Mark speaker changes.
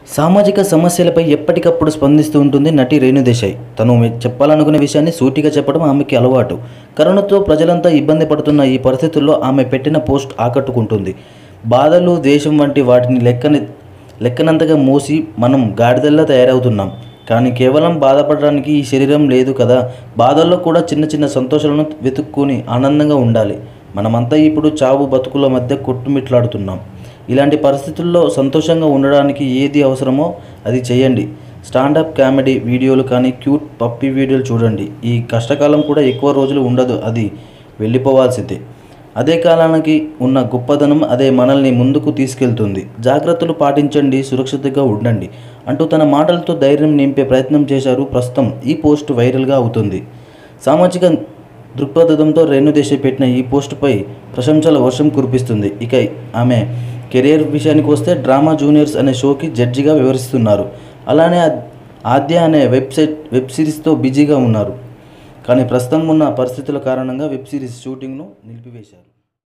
Speaker 1: సామాజిక సమస్యలపై ఎప్పటికప్పుడు స్పందిస్తూ ఉంటుంది నటి రేణుదేశాయ్ తను మె- చెప్పాలనుకునే విషయాన్ని సూటిగా చెప్పడం ఆమెకి అలవాటు కరోనాతో ప్రజలంతా ఇబ్బంది పడుతున్న ఈ పరిస్థితుల్లో ఆమె పెట్టిన పోస్ట్ ఆకట్టుకుంటుంది బాధలు దేశం వంటి వాటిని లెక్కని లెక్కనంతగా మోసి మనం గాడిదల్లా తయారవుతున్నాం కానీ కేవలం బాధపడడానికి ఈ శరీరం లేదు కదా బాధల్లో కూడా చిన్న చిన్న సంతోషాలను వెతుక్కుని ఆనందంగా ఉండాలి మనమంతా ఇప్పుడు చావు బతుకుల మధ్య కొట్టుమిట్లాడుతున్నాం ఇలాంటి పరిస్థితుల్లో సంతోషంగా ఉండడానికి ఏది అవసరమో అది చేయండి స్టాండప్ కామెడీ వీడియోలు కానీ క్యూట్ పప్పీ వీడియోలు చూడండి ఈ కష్టకాలం కూడా ఎక్కువ రోజులు ఉండదు అది వెళ్ళిపోవాల్సిందే అదే కాలానికి ఉన్న గొప్పదనం అదే మనల్ని ముందుకు తీసుకెళ్తుంది జాగ్రత్తలు పాటించండి సురక్షితంగా ఉండండి అంటూ తన మాటలతో ధైర్యం నింపే ప్రయత్నం చేశారు ప్రస్తుతం ఈ పోస్ట్ వైరల్గా అవుతుంది సామాజిక దృక్పథంతో రేణుదేశాయ్ పెట్టిన ఈ పోస్టుపై ప్రశంసల వర్షం కురిపిస్తుంది ఇక ఆమె కెరీర్ విషయానికి వస్తే డ్రామా జూనియర్స్ అనే షోకి జడ్జిగా వివరిస్తున్నారు అలానే ఆ- ఆద్య అనే వెబ్సైట్ వెబ్ సిరీస్తో బిజీగా ఉన్నారు కానీ ప్రస్తుతం ఉన్న పరిస్థితుల కారణంగా వెబ్ సిరీస్ షూటింగ్ను నిలిపివేశారు